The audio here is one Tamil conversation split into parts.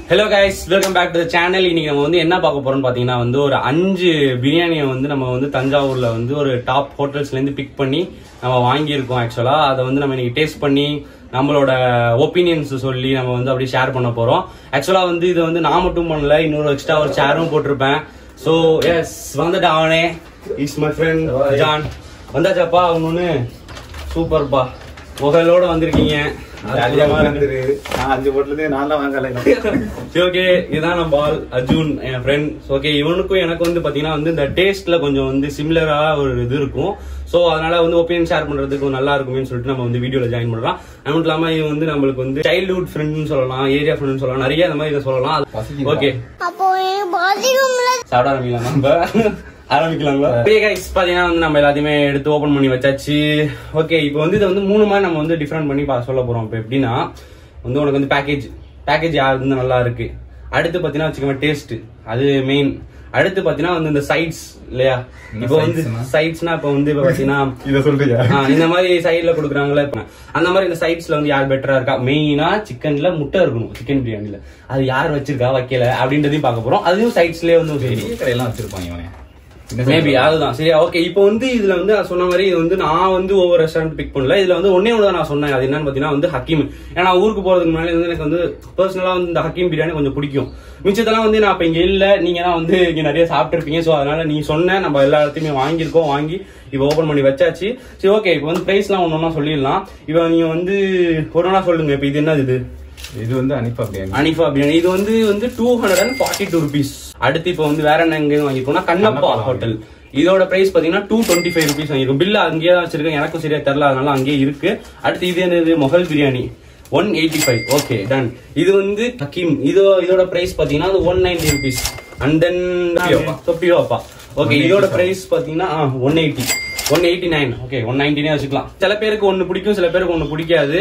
Hello guys welcome back to the channel இன்னைக்கு நம்ம வந்து என்ன பார்க்க போறோம்னு பாத்தீங்கன்னா வந்து ஒரு அஞ்சு பிரியாணியை வந்து நம்ம வந்து தஞ்சாவூர்ல வந்து ஒரு டாப் ஹோட்டல்ஸ்ல இருந்து பிக் பண்ணி நம்ம வாங்கியிருக்கோம் ஆக்சுவலா அதை வந்து நம்ம இன்னைக்கு டேஸ்ட் பண்ணி நம்மளோட ஒப்பீனியன்ஸ் சொல்லி நம்ம வந்து அப்படியே ஷேர் பண்ண போறோம் ஆக்சுவலா வந்து இது வந்து நான் மட்டும் பண்ணல இன்னொரு எக்ஸ்ட்ரா ஒரு சேரும் போட்டிருப்பேன் ஸோ எஸ் வந்துட்டு அவனே இஸ் மை ஃப்ரெண்ட் ஜான் வந்தாச்சாப்பா அவனு சூப்பர்ப்பா புகழோட வந்திருக்கீங்க அதிகமா இருக்கு நான் அஞ்சு போட்டுல நான் தான் வாங்கல சரி ஓகே இதுதான் நம்ம ஆள் அர்ஜுன் என் ஃப்ரெண்ட் ஓகே இவனுக்கும் எனக்கு வந்து பாத்தீங்கன்னா வந்து இந்த டேஸ்ட்ல கொஞ்சம் வந்து சிமிலரா ஒரு இது இருக்கும் சோ அதனால வந்து ஒப்பீனியன் ஷேர் பண்றதுக்கு நல்லா இருக்குமேன்னு சொல்லிட்டு நம்ம வந்து வீடியோல ஜாயின் பண்ணலாம் அது மட்டும் இல்லாம இவன் வந்து நம்மளுக்கு வந்து சைல்ட்ஹுட் ஃப்ரெண்ட்னு சொல்லலாம் ஏரியா ஃப்ரெண்ட்னு சொல்லலாம் நிறைய இந்த மாதிரி இதை சொல்லலாம் பசிக்குதா? ஓகே அப்போ எனக்கு பாதிக்கும்ல சாப்பிட ஆரம்பிக்கலாம் நம்ம ஆரம்பிக்கலாங்களா ஓகே கைஸ் பாத்தீங்கன்னா வந்து நம்ம எல்லாத்தையுமே எடுத்து ஓபன் பண்ணி வச்சாச்சு ஓகே இப்போ வந்து இதை வந்து மூணு மாதிரி நம்ம வந்து டிஃபரெண்ட் பண்ணி பா- சொல்ல போறோம் இப்போ எப்படின்னா வந்து உனக்கு வந்து பேக்கேஜ் பேக்கேஜ் யாரு வந்து நல்லா இருக்கு அடுத்து பாத்தீங்கன்னா வச்சுக்கோங்க டேஸ்ட் அது மெயின் அடுத்து பாத்தீங்கன்னா வந்து இந்த சைட்ஸ் இல்லையா என்ன இப்போ வந்து sides னா? சைட்ஸ்னா இப்போ வந்து இப்போ பாத்தீங்கன்னா இத சொல்றியா ஆ, இந்த மாதிரி சைடுல கொடுக்குறாங்களே இப்ப அந்த மாதிரி இந்த சைட்ஸ்ல வந்து யார் பெட்டரா இருக்கா மெயினா சிக்கன்ல முட்டை இருக்கணும் சிக்கன் பிரியாணில அது யார் வச்சிருக்கா வைக்கல அப்படின்றதையும் பார்க்க போறோம் அதையும் சைட்ஸ்லயே வந்து தெரியும் பெரிய கடையெல்லாம் வச்சிருப்பாங்க இவனே மேபி அதுதான் சரியா ஓகே இப்போ வந்து இதுல வந்து நான் சொன்ன மாதிரி இது வந்து நான் வந்து ஒவ்வொரு ரெஸ்டாரண்ட் பிக் பண்ணல இதுல வந்து ஒன்னே ஒன்று நான் சொன்னேன் அது என்னன்னு பாத்தீங்கன்னா வந்து ஹக்கீம் ஏன்னா நான் ஊருக்கு போறதுக்கு முன்னாடி வந்து எனக்கு வந்து பர்சனலா வந்து இந்த ஹக்கீம் பிரியாணி கொஞ்சம் பிடிக்கும் மிச்சத்தெல்லாம் வந்து நான் இப்ப இங்க இல்ல நீங்க தான் வந்து இங்க நிறைய சாப்பிட்டுருப்பீங்க சோ அதனால நீ சொன்ன நம்ம எல்லா இடத்தையுமே வாங்கியிருக்கோம் வாங்கி இப்போ ஓபன் பண்ணி வச்சாச்சு சரி ஓகே இப்போ வந்து பிரைஸ்லாம் ஒன்னொன்னா சொல்லிடலாம் இப்போ நீங்க வந்து ஒரு நாளா சொல்லுங்க இப்போ இது என்னது இது இது வந்து அனிப்பா பிரியாணி அனிஃபா பிரியாணி இது வந்து வந்து two hundred and forty two rupees அடுத்து இப்போ வந்து வேற என்ன எங்க வாங்கிருக்கோம்னா கண்ணப்பா கண்ணப்பா ஹோட்டல் இதோட பிரைஸ் பாத்தீங்கன்னா டூ டுவெண்ட்டி ஃபைவ் ருபீஸ் வாங்கிருக்கும் பில்லு அங்கேயே தான் வச்சிருக்கேன் எனக்கும் சரியா தெரியல அதனால அங்கேயே இருக்கு அடுத்து இது என்னது Mughal biryani one eighty five okay done இது வந்து ஹக்கீம் இது இதோட பிரைஸ் பாத்தீங்கன்னா அது one ninety rupees and then தொப்பியோப்பா. தொப்பியோப்பா ஓகே இதோட பிரைஸ் பாத்தீங்கன்னா one eighty one eighty nine okay one நைன்டினே வச்சுக்கலாம் சில பேருக்கு ஒன்னு பிடிக்கும் சில பேருக்கு ஒன்னு பிடிக்காது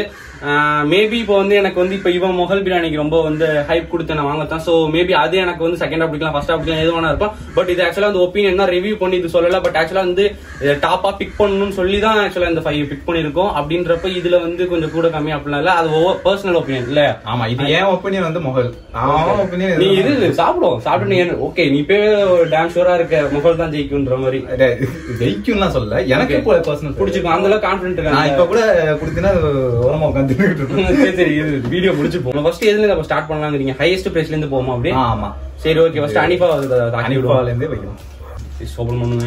மேபி இப்போ வந்து எனக்கு வந்து இப்போ இவன் மொஹல் பிரியாணிக்கு ரொம்ப வந்து ஹைப் கொடுத்து நான் வாங்கத்தான் ஸோ மேபி அது எனக்கு வந்து செகண்டா பிடிக்கலாம் ஃபர்ஸ்டா பிடிக்கலாம் எது வேணா இருப்பான் பட் இது ஆக்சுவலா வந்து ஒப்பீனியன் தான் ரிவ்யூ பண்ணி இது சொல்லல பட் ஆக்சுவலா வந்து டாப்பா பிக் பண்ணணும்னு சொல்லி தான் ஆக்சுவலா இந்த ஃபைவ் பிக் பண்ணிருக்கோம் அப்படின்றப்ப இதுல வந்து கொஞ்சம் கூட கம்மி அப்படிலாம் இல்ல அது பர்சனல் ஒப்பீனியன் இல்ல ஆமா இது ஏன் ஒப்பீனியன் வந்து முகல் அவன் ஒப்பீனியன் நீ இரு சாப்பிடுவோம் சாப்பிட்டு நீ ஓகே நீ இப்போ டாம் ஷூரா இருக்க மொஹல் தான் ஜெயிக்குன்ற மாதிரி ஜெயிக்கும்லாம் சொல்லல எனக்கு Okay. பர்சனல் பிடிச்சிருக்கும் அந்த அளவுக்கு கான்பிடன்ட் நான் இப்ப கூட குடுத்தினா ஓரமா உட்காந்துட்டு இருக்கேன் சரி சரி இது வீடியோ முடிச்சு போவோம் ஃபர்ஸ்ட் எதுல நம்ம ஸ்டார்ட் பண்ணலாங்கிறீங்க ஹையஸ்ட் பிரைஸ்ல இருந்து போவோமா அப்படியே ஆ, ஆமா சரி ஓகே ஃபர்ஸ்ட் அனிஃபா வந்து தாக்கி அனிப்பால விடுவோம் இருந்தே வைக்கணும் ஓபன் பண்ணுங்க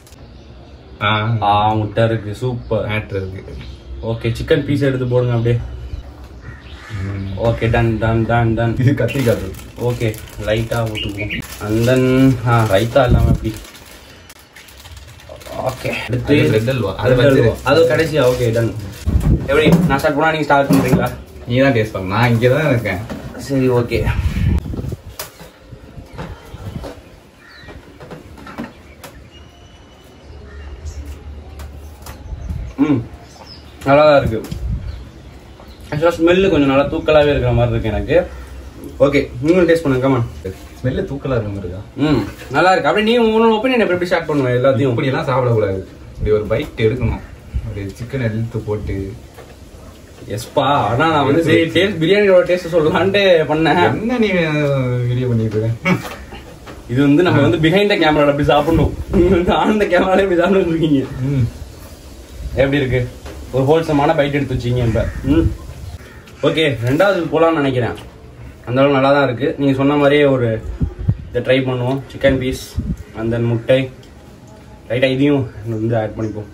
ஆ முட்டை இருக்கு சூப்பர் மேட்ரு இருக்கு ஓகே சிக்கன் பீஸ் எடுத்து போடுங்க அப்படியே okay done done done done இது கத்திரிக்காய் தூள். ஓகே லைட்டா போட்டுக்குவோம் அண்ட் தென் ரைத்தா இல்லாம அப்படி ஓகே அடுத்து அது bread அல்வா. அது bread வச்சிரு. அல்வா. அது கடைசியா ஓகே டன் எப்படி நான் ஸ்டார்ட் பண்ணா நீங்க ஸ்டார்ட் பண்றீங்களா நீ தான் டேஸ்ட் பண்ண நான் இங்கே தான் இருக்கேன் சரி ஓகே ம் நல்லா தான் இருக்கு ஆக்சுவலாக ஸ்மெல்லு கொஞ்சம் நல்லா தூக்கலாகவே இருக்கிற மாதிரி இருக்கு எனக்கு ஓகே நீங்களும் டேஸ்ட் பண்ணுங்க கமான் ஸ்மெல்லு தூக்கலா இருக்க மாதிரி இருக்கா ம் நல்லா இருக்கு அப்படியே நீ உன்னோட ஒப்பீனியன் எப்படி ஸ்டார்ட் பண்ணுவேன் எல்லாத்தையும் இப்படி எல்லாம் சாப்பிடக்கூடாது இப்படி ஒரு பைட் எடுக்கணும் ஒரு சிக்கன் எடுத்து போட்டு எஸ்பா ஆனா நான் வந்து சரி டேஸ்ட் பிரியாணியோட டேஸ்ட் சொல்லலான்ட்டு பண்ணேன் என்ன நீ வீடியோ பண்ணிட்டு இருக்க இது வந்து நம்ம வந்து பிஹைண்ட் த கேமரால அப்படி சாப்பிடணும் நீங்க வந்து ஆன் கேமரால இப்படி சாப்பிட்டு இருக்கீங்க ம். எப்படி இருக்கு ஒரு ஹோல்சமான பைட் எடுத்து வச்சீங்க இப்ப ம் ஓகே ரெண்டாவது போலாம்னு நினைக்கிறேன் அந்த அளவு நல்லா தான் இருக்கு நீங்க சொன்ன மாதிரியே ஒரு இதை ட்ரை பண்ணுவோம் சிக்கன் பீஸ் and then முட்டை ரைட்டா இதையும் வந்து ஆட் பண்ணிப்போம்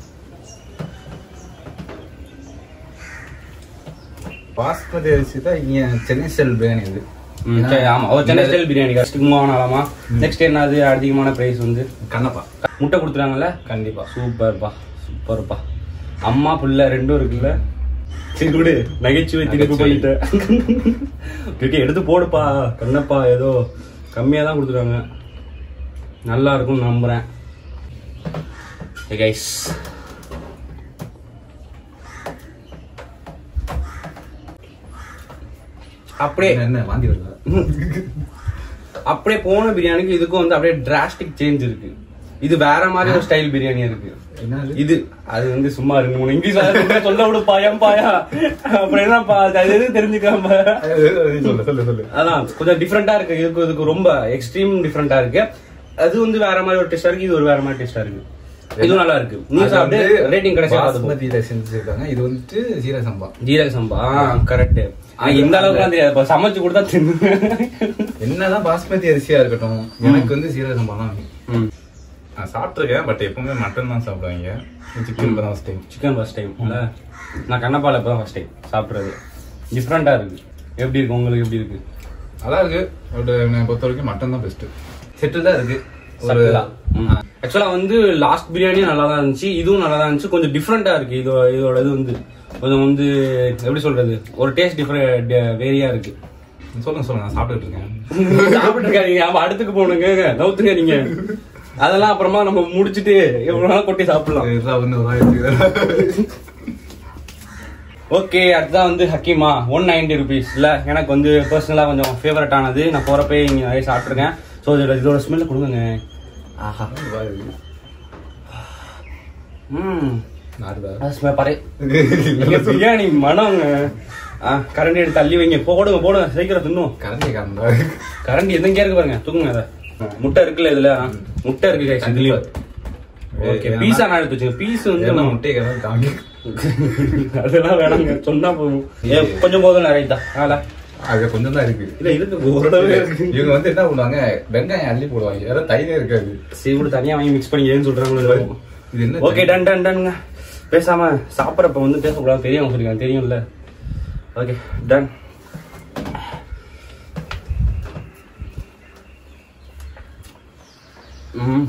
பாஸ்மதி அரிசி தான் இங்க சென்னை ஸ்டைல் பிரியாணி இது ம், சரி, ஆமா ஒரு சென்னை ஸ்டைல் பிரியாணி கஷ்டமா ஆனாலாமா நெக்ஸ்ட் என்னது அதிகமான பிரைஸ் வந்து கண்ணப்பா முட்டை கொடுத்துறாங்கல்ல கண்டிப்பா சூப்பர்ப்பா சூப்பர்ப்பா அம்மா புள்ள ரெண்டும் இருக்குல்ல சரி விடு நகைச்சுவை திருப்பி நகைச்சுவை. பண்ணிட்டேன் ஓகே எடுத்து போடுப்பா கண்ணப்பா ஏதோ கம்மியா தான் கொடுத்துருக்காங்க நல்லா இருக்கும் நம்புறேன் கைஸ் அப்படியே என்ன வாந்தி வருதா அப்படியே போன பிரியாணிக்கு இதுக்கும் வந்து அப்படியே டிராஸ்டிக் சேஞ்ச் இருக்கு இது வேற மாதிரி ஒரு ஸ்டைல் பிரியாணி இருக்கு என்ன அது? இது அது வந்து சும்மா ரெண்டு மூணு இங்கிலீஷ் வார்த்தை சொல்ல விடு பாயம் பாயா அப்புறம் என்னப்பா அது எதுவும் தெரிஞ்சுக்காம சொல்லு சொல்லு சொல்லு அதான் கொஞ்சம் டிஃப்ரெண்டா இருக்கு இதுக்கு இதுக்கு ரொம்ப எக்ஸ்ட்ரீம் டிஃப்ரெண்டா இருக்கு அது வந்து வேற மாதிரி ஒரு டேஸ்டா இருக்கு இது ஒரு வேற மாதிரி டேஸ்டா இருக்கு இதுவும் நல்லா இருக்கு நீ அது சாப்பிட்டு வந்து ரேட்டிங் கிடைச்சா அது போ. பாஸ்மதியில செஞ்சிருக்காங்க இது வந்துட்டு சீரக சம்பா ஜீரக சம்பா கரெக்ட் இந்த அளவுக்கு தெரியாது இப்ப சமைச்சு கொடுத்தா தின்னு என்னதான் பாஸ்மதி அரிசியா இருக்கட்டும் எனக்கு வந்து சீரக சம்பா தான் வேணும். ம். நான் சாப்பிட்டுருக்கேன் பட் எப்பவுமே மட்டன் தான் சாப்பிடுவாங்க சிக்கன் தான் first time chicken first time இல்ல நான் கண்ணப்பால இப்பதான் ஃபர்ஸ்ட் டைம் சாப்பிடுறது டிஃப்ரெண்டா இருக்கு எப்படி இருக்கு உங்களுக்கு எப்படி இருக்கு நல்லா இருக்கு பட் என்னை பொறுத்த வரைக்கும் மட்டன் தான் பெஸ்ட் செட்டில் தான் இருக்கு ஒரு ஆக்சுவலா வந்து லாஸ்ட் பிரியாணியும் நல்லா தான் இருந்துச்சு இதுவும் நல்லா தான் இருந்துச்சு கொஞ்சம் டிஃப்ரெண்டா இருக்கு இதோ இதோட இது வந்து கொஞ்சம் வந்து எப்படி சொல்றது ஒரு டேஸ்ட் டிஃப்ரெண்ட் வேரியா இருக்கு சொல்லுங்க சொல்லுங்க நான் சாப்பிட்டுட்டு இருக்கேன் சாப்பிட்டு இருக்காதீங்க அப்ப அடுத்துக்கு போகணுங்க நவுத்துங்க நீங்க அதெல்லாம் அப்புறமா நம்ம முடிச்சிட்டு எவ்வளவு நாள் கொட்டி சாப்பிடலாம் இதெல்லாம் வந்து ஒரு ஆயிரத்தி ஓகே அடுத்ததான் வந்து ஹக்கீமா ஒன் நைன்டி ருபீஸ் இல்ல எனக்கு வந்து பர்சனலா கொஞ்சம் ஃபேவரட் ஆனது நான் போறப்பே இங்க நிறைய சாப்பிட்டுருக்கேன் ஸோ இதோட இதோட ஸ்மெல்ல கொடுங்க ஆஹா ம் நாடுதா அது smell பாரு இங்க பிரியாணி மனங்க ஆ கரண்டி எடுத்து தள்ளி வைங்க போடுங்க போடுங்க சீக்கிரம் தின்னும் கரண்டி காரணம் கரண்டி எதுங்க இருக்கு பாருங்க தூக்குங்க அதை முட்டை இருக்குல்ல இதுல ஆ, முட்டை இருக்கு guys இதுலயும் ஓகே பீஸா நான் எடுத்து வச்சுங்க பீஸ் வந்து என்ன நம்ம- முட்டை கலந்து காமி அதெல்லாம் வேணாங்க சொன்னா போதும் ஏ, கொஞ்சம் போதும் நிறைய தான் ஆளா அது கொஞ்சம் தான் இருக்கு இல்ல இருக்கு ஓரளவு இருக்கு இவங்க வந்து என்ன பண்ணுவாங்க வெங்காயம் அள்ளி போடுவாங்க வேற தயிரே இருக்காது சீவுடு தனியா வாங்கி மிக்ஸ் பண்ணி ஏன்னு சொல்றாங்களோ இது என்ன ஓகே டன் டன் டன்ங்க பேசாம சாப்பிட்றப்ப வந்து பேசக்கூடாது தெரியும் சொல்லிருக்காங்க தெரியும்ல ஓகே டன் ம்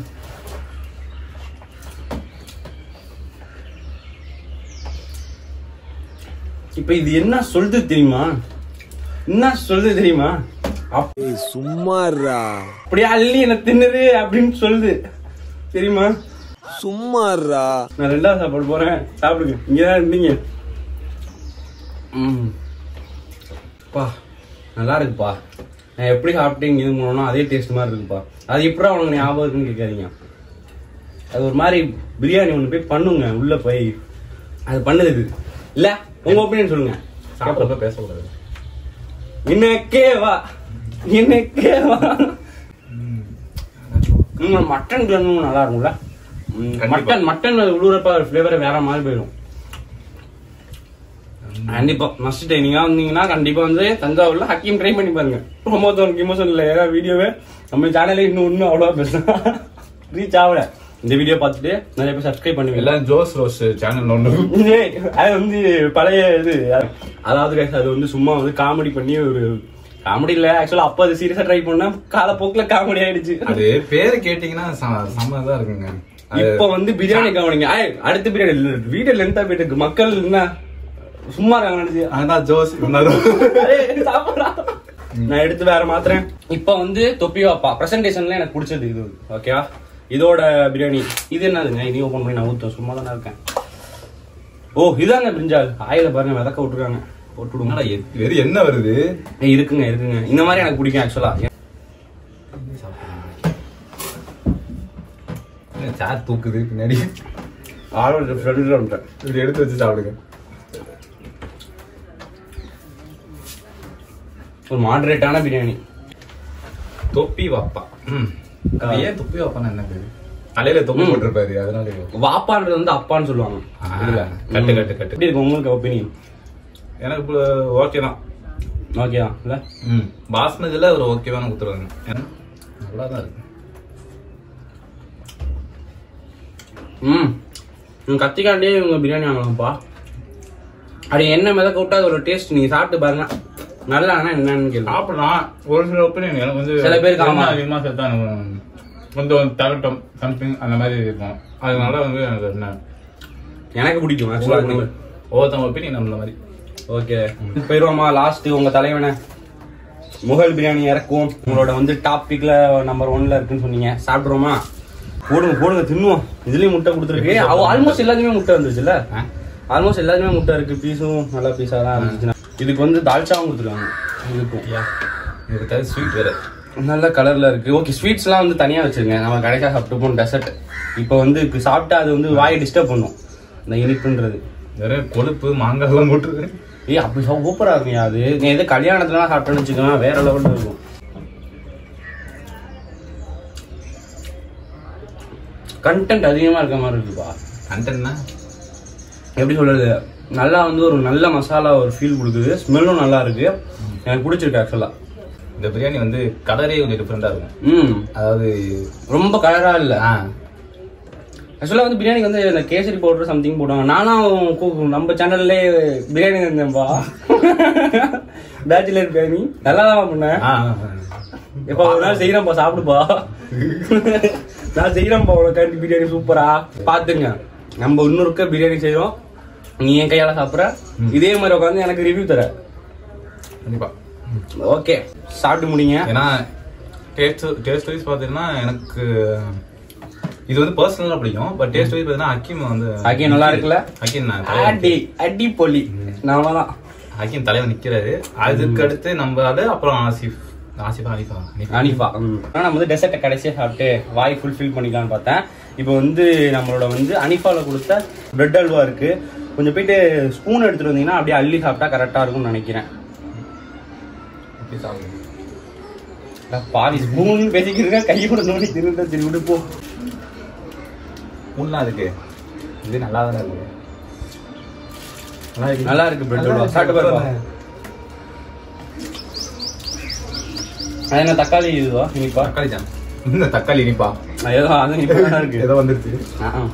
இப்ப இது என்ன சொல்லுது தெரியுமா என்ன சொல்லுது தெரியுமா அப்- சும்மாறா அப்படியே அள்ளி என்ன தின்னுது அப்படின்னு சொல்லுது தெரியுமா சும்மாறா நான் ரெண்டாவது சாப்பாடு போறேன் சாப்பிடுங்க இங்கதான் இருந்தீங்க ம் பா நல்லா இருக்குப்பா நான் எப்படி சாப்பிட்டு இங்க இது பண்ணணும் அதே டேஸ்ட் மாதிரி இருக்குப்பா அது எப்படா உனக்கு ஞாபகம் இருக்குன்னு கேட்காதீங்க அது ஒரு மாதிரி பிரியாணி ஒன்று போய் பண்ணுங்க உள்ள போய் அது பண்ணுது இது. இல்ல உங்க ஒப்பீனியன் சொல்லுங்க சாப்பிட்றப்ப பேசக்கூடாது இன்னக்கே வா இன்னக்கே வா ம், மட்டன் கிழங்கு நல்லா இருக்கும்ல ம், கண்டிப்பா. மட்டன் மட்டன் அது உழுவுறப்ப ஃபிளேவர் வேற மாதிரி போயிடும் கண்டிப்பா மஸ்ட் ட்ரை நீங்க வந்தீங்கன்னா கண்டிப்பா வந்து தஞ்சாவூர்ல ஹக்கீம் ட்ரை பண்ணி பாருங்க ப்ரொமோஷன் கிமோஷன் இல்ல ஏதாவது வீடியோவே நம்ம சேனல்ல இன்னும் இன்னும் அவ்வளவா பேசலாம் ரீச் ஆகல இந்த வீடியோ பார்த்துட்டு நிறைய பேர் சப்ஸ்கிரைப் பண்ணுவீங்க எல்லாம் ஜோஸ் ரோஸ் சேனல் ஒன்று ஏய், அது வந்து பழைய இது அதாவது guys, அது வந்து சும்மா வந்து காமெடி பண்ணி ஒரு காமெடி இல்ல ஆக்சுவலா அப்ப அது சீரியஸா ட்ரை பண்ணா காலப்போக்குல காமெடி ஆயிடுச்சு அது பேரு கேட்டீங்கன்னா செம- செம்ம தான் இருக்குங்க அது இப்ப வந்து பிரியாணி கவனிங்க ஏய், அடுத்த பிரியாணி வீடியோ லென்த்தா போயிட்டு இருக்கு மக்கள் என்ன சும்மா இருக்காங்க நினைச்சு அதான் ஜோஸ் இவனாதான் ஏய், சாப்பிடுறா. நான் எடுத்து வேற மாத்துறேன் இப்ப வந்து தொப்பி வாப்பா பிரசன்டேஷன்ல எனக்கு பிடிச்சது இது ஓகேவா இதோட பிரியாணி இது என்னதுங்க இதையும் ஓபன் பண்ணி நான் ஊத்துவேன் சும்மா தானே இருக்கேன் ஓ இதாங்க பிரிஞ்சால் ஆயில பாருங்க விதக்க விட்டுருக்காங்க போட்டு விடுங்க என்னடா எ- வெறும் என்ன வருது ஏய், இருக்குங்க இருக்குங்க இந்த மாதிரி எனக்கு பிடிக்கும் ஆக்சுவலா என்ன சார் தூக்குது பின்னாடி ஆளோட ஃப்ரெண்ட் இப்படி எடுத்து வச்சு சாப்பிடுங்க ஒரு மாடரேட்டான பிரியாணி தொப்பி வாப்பா ம். அது ஏன் தொப்பி வாப்பான்னு என்ன பேரு தலையில தொப்பி ம். போட்டிருப்பாரு அதனால வாப்பான்றது வந்து அப்பான்னு சொல்லுவாங்க ஆ, இதுல. கட்டு, ம். கட்டு, கட்டு. எப்படி இருக்கு உங்களுக்கு ஒப்பீனியன் எனக்கு இப்போ ஓகே தான் ஓகேவா இல்ல ம் பாஸ்மதியில் ஒரு ஓகேவான கொடுத்துருவாங்க ஏன்னா நல்லா தான் இருக்கு ம் இவங்க கத்திக்காண்டே இவங்க பிரியாணி வாங்கலாம்ப்பா அது என்ன மிதக்க விட்டா அது ஒரு டேஸ்ட் நீங்க சாப்பிட்டு பாருங்க நல்லா ஆனா என்னன்னு கேள்வி சாப்பிடலாம் ஒரு சில ஒப்பீனியன் எனக்கு வந்து சில பேருக்கு ஆமா. எண்ணெய் அதிகமா சேர்த்தா எனக்கு கொஞ்சம் தரட்டும் சம்திங் அந்த மாதிரி இருக்கும் அதனால வந்து எனக்கு என்ன எனக்கு பிடிக்கும் ஆக்சுவலா ஒவ்வொருத்தவங்க ஒப்பீனியன் அந்த மாதிரி ஓகே போயிருவோமா லாஸ்ட் உங்க தலைவனை முகல் பிரியாணி இறக்குவோம் உங்களோட வந்து டாபிக்ல நம்பர் ஒன்ல இருக்குன்னு சொன்னீங்க சாப்பிடுறோமா போடுங்க போடுங்க தின்னுவோம் இதுலயும் முட்டை கொடுத்துருக்கு அவ ஆல்மோஸ்ட் எல்லாத்துலயுமே முட்டை வந்துச்சுல்ல ஆல்மோஸ்ட் எல்லாத்துலயுமே முட்டை இருக்கு பீஸும் நல்ல பீஸா தான் இருந்துச்சுன்னா இதுக்கு வந்து தால்ச்சாவும் கொடுத்துருக்காங்க இதுக்கும் இதுக்கு தவிர ஸ்வீட் வேற நல்ல கலர்ல இருக்கு ஓகே ஸ்வீட்ஸ்லாம் வந்து தனியா வச்சிருங்க நம்ம கடைசியா சாப்பிட்டு போன டெசர்ட் இப்போ வந்து இப்ப சாப்பிட்டா அது வந்து வாயை டிஸ்டர்ப் பண்ணும் இந்த இனிப்புன்றது வேற கொழுப்பு மாங்காய் எல்லாம் போட்டு ஏய் அப்படி சூப்பரா இருக்குங்க அது நீ எது கல்யாணத்துலாம் சாப்பிட்டேன்னு வச்சுக்கோங்க வேற லெவல்ல இருக்கும் கண்டென்ட் அதிகமா இருக்க மாதிரி இருக்குப்பா கண்டென்ட்னா எப்படி சொல்றது நல்லா வந்து ஒரு நல்ல மசாலா ஒரு ஃபீல் கொடுக்குது ஸ்மெல்லும் நல்லா இருக்கு எனக்கு பிடிச்சிருக்கு ஆக்சுவலா இந்த பிரியாணி வந்து கலரே கொஞ்சம் டிஃப்ரெண்டா இருக்கும் ம் அதாவது ரொம்ப கலரா இல்ல ஆ ஆக்சுவலா வந்து பிரியாணி வந்து இந்த கேசரி பவுடர் சம்திங் போடுவாங்க நானும் கு- நம்ம சேனல்ல பிரியாணி இருந்தேன்பா பேச்சுலர் பிரியாணி நல்லா தான் பண்ணேன் ஆ எப்ப ஒரு நாள் செய்யறேன்ப்பா சாப்பிடுப்பா நான் செய்யறேன்ப்பா உனக்காண்டி பிரியாணி சூப்பரா பாத்துங்க நம்ம இன்னொருக்க பிரியாணி செய்றோம் நீ என் கையால சாப்பிடுற இதே மாதிரி உட்காந்து எனக்கு ரிவ்யூ தர கண்டிப்பா ஓகே சாப்பிட்டு முடிங்க ஏன்னா டேஸ்ட் டேஸ்ட் வைஸ் பார்த்தீங்கன்னா எனக்கு இது வந்து பர்சனலாக பிடிக்கும் பட் டேஸ்ட் வைஸ் பார்த்தீங்கன்னா ஹக்கீம் வந்து ஹக்கீம் நல்லா இருக்குல்ல? ஹக்கீம் நான் தலைவன். அடி அடி பொலி நாம தான் ஹக்கீம் தலைவன் நிக்கிறாரு அதுக்கு அடுத்து நம்ம ஆளு அப்புறம் ஆசிஃப் ஆசிஃபா அனிஃபா அனிஃபா. அனிஃபா ஆனா நம்ம வந்து டெசர்ட்டை கடைசியா சாப்பிட்டு வாய் ஃபுல்ஃபில் பண்ணிக்கலாம்னு பார்த்தேன் இப்போ வந்து நம்மளோட வந்து அனிஃபால கொடுத்த பிரெட் அல்வா இருக்கு கொஞ்சம் போயிட்டு ஸ்பூன் எடுத்துட்டு வந்தீங்கன்னா அப்படியே அள்ளி சாப்பிட்டா கரெக்டா இருக்கும்னு நினைக்கிறேன் இப்படி சாப்பிடுங்க. அட பாவி ஸ்பூன் பேசிக்கிறேன் கை கூட நோண்டி திருந்த திருவிட்டு போ உண்மை அதுக்கு இது நல்லா தானே இருக்கு நல்லா இருக்கு நல்லா இருக்கு பிரெட் அல்வா சாப்பிட்டு பாருப்பா அது என்ன தக்காளி இதுவா இனிப்பா தக்காளி ஜாம் இந்த தக்காளி இனிப்பா ஏதோ அது இனிப்பா தான் இருக்கு ஏதோ வந்துருச்சு ஆ, ஆ.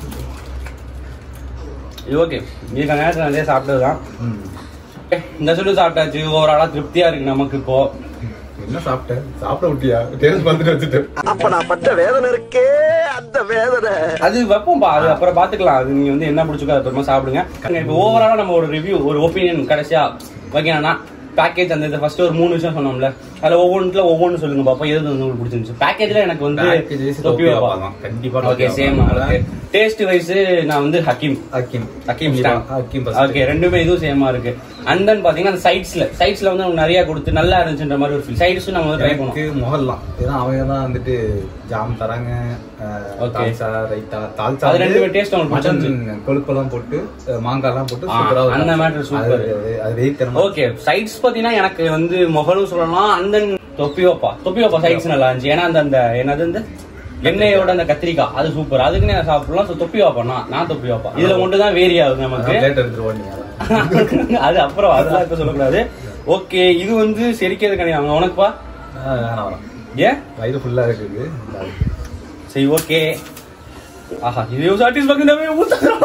இது ஓகே இதுக்கு நேரத்தில் நிறைய சாப்பிட்டதுதான் ம். இந்த சொல்லு சாப்பிட்டாச்சு ஓவராலா திருப்தியா இருக்கு நமக்கு இப்போ என்ன சாப்பிட்ட சாப்பிட விட்டியா டேஸ்ட் பார்த்துட்டு வச்சுட்டு அப்ப நான் பட்ட வேதனை இருக்கே அந்த வேதனை அது வைப்போம்ப்பா அது அப்புறம் பாத்துக்கலாம் அது நீங்க வந்து என்ன பிடிச்சிக்கோ அதை அப்புறமா சாப்பிடுங்க இப்போ ஓவராலா நம்ம ஒரு ரிவ்யூ ஒரு ஒப்பீனியன் கடைசியா வைக்கணும்னா பேக்கேஜ் அந்த ஃபர்ஸ்ட் ஒரு மூணு விஷயம் சொன்னோம்ல அதுல ஒவ்வொன்றுல ஒவ்வொன்று சொல்லுங்க பாப்பா எது வந்து உங்களுக்கு பிடிச்சிருந்துச்சு பேக்கேஜ்ல எனக்கு வந்து Package wise தொப்பி தொப்பி வைப்பா வைப்பா தான். கண்டிப்பா ஓகே தொப்பி சேம் வைப்பா. உங்களுக்கு டேஸ்ட் வைஸ் நான் வந்து ஹக்கீம் ஹக்கீம் ஹக்கீம் ஹக்கீம் ஓகே ரெண்டுமே இதுவும் சேமா இருக்கு அண்ட் தென் பாத்தீங்கன்னா அந்த சைட்ஸ்ல சைட்ஸ்ல வந்து நமக்கு நிறைய கொடுத்து நல்லா இருந்துச்சுன்ற மாதிரி ஒரு ஃபீல் சைட்ஸும் நம்ம வந்து ட்ரை எனக்கு பண்ணுவோம் முகல்லாம் ஏன்னா அவங்க தான் வந்துட்டு ஜாம் தராங்க அஹ், Okay. தால்சா ரைத்தா தால்சா அது வந்து ரெண்டுமே taste உங்களுக்கு மட்டன் பிடிச்சிருந்துச்சு. கொழுப்பெல்லாம் போட்டு அஹ், மாங்காய்லாம் போட்டு ஆ, சூப்பரா அந்த இருக்கும். matter super. அது- அது- அது வெயிட் ஓகே சைட்ஸ் பாத்தீங்கன்னா எனக்கு வந்து முகலும் சொல்லலாம் அண்ட் தென் தொப்பி வைப்பா தொப்பி வைப்பா சைட்ஸ் நல்லா இருந்துச்சு ஏன்னா அந்த அந்த என்னது இந்த எண்ணெயோட அந்த கத்திரிக்காய் அது சூப்பர் அதுக்கு நான் சாப்பிடலாம் So, தொப்பி வைப்பா நான் நான் தொப்பி வைப்பா இதுல மட்டும் தான் வேரி ஆகுது நமக்கு பிளேட் எடுத்துருவோம் நீங்க அதான். அது அப்புறம் அதெல்லாம் இப்ப சொல்லக்கூடாது ஓகே இது வந்து செரிக்கிறது கிடையாது உனக்குப்பா ஆ, வேணாம் வேணாம் ஏன் வயிறு ஃபுல்லா இருக்குது சரி ஓகே ஆஹா இது சாட்டிஸ் பக்கம் ஊத்துறோம்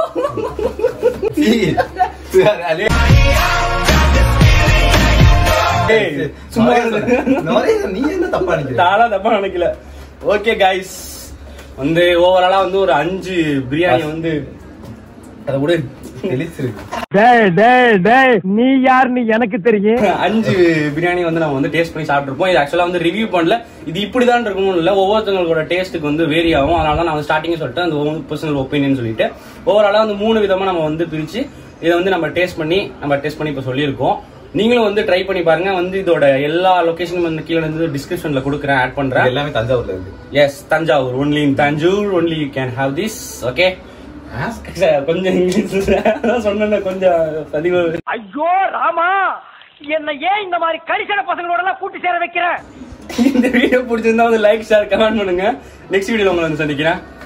ஏய், சும்மா இரு. நீ என்ன தப்பா நினைக்கிற தாளா தப்பா நினைக்கல ஓகே கைஸ் வந்து ஓவராலா வந்து ஒரு அஞ்சு பிரியாணி வந்து அதை கூட தெளிச்சிருக்கு டேய் டேய் டேய் நீ யாருன்னு எனக்கு தெரியும் அஞ்சு பிரியாணி வந்து நம்ம வந்து டேஸ்ட் பண்ணி சாப்பிட்டுருப்போம் இது ஆக்சுவலா வந்து ரிவ்யூ பண்ணல இது இப்படிதான் இருக்கணும் இல்ல ஒவ்வொருத்தவங்களோட டேஸ்ட்டுக்கு வந்து வேரி ஆகும் அதனால தான் நான் வந்து ஸ்டார்டிங்கே சொல்லிட்டேன் அந்த ஒவ்வொரு பர்சனல் ஒப்பீனியன் சொல்லிட்டு ஓவராலா வந்து மூணு விதமா நம்ம வந்து பிரிச்சு இதை வந்து நம்ம டேஸ்ட் பண்ணி நம்ம டேஸ்ட் பண்ணி இப்போ சொல்லியிருக்கோம் நீங்களும் வந்து ட்ரை பண்ணி பாருங்க வந்து இதோட எல்லா லொகேஷனும் வந்து கீழே வந்து டிஸ்கிரிப்ஷன்ல கொடுக்குறேன் ஆட் பண்றேன் இது எல்லாமே தஞ்சாவூர்ல இருக்கு yes Thanjavur only in Tanjore only you can have this okay கொஞ்சம் இங்கிலீஷ் சொன்ன கொஞ்சம் பதிவு ஐயோ ராமா என்ன ஏன் இந்த மாதிரி கரிசன பசங்களோட எல்லாம் கூட்டி சேர வைக்கிற இந்த வீடியோ பிடிச்சிருந்தா வந்து லைக் ஷேர் கமெண்ட் பண்ணுங்க நெக்ஸ்ட் வீடியோல உங்களை வந்து சந்திக்கிறேன்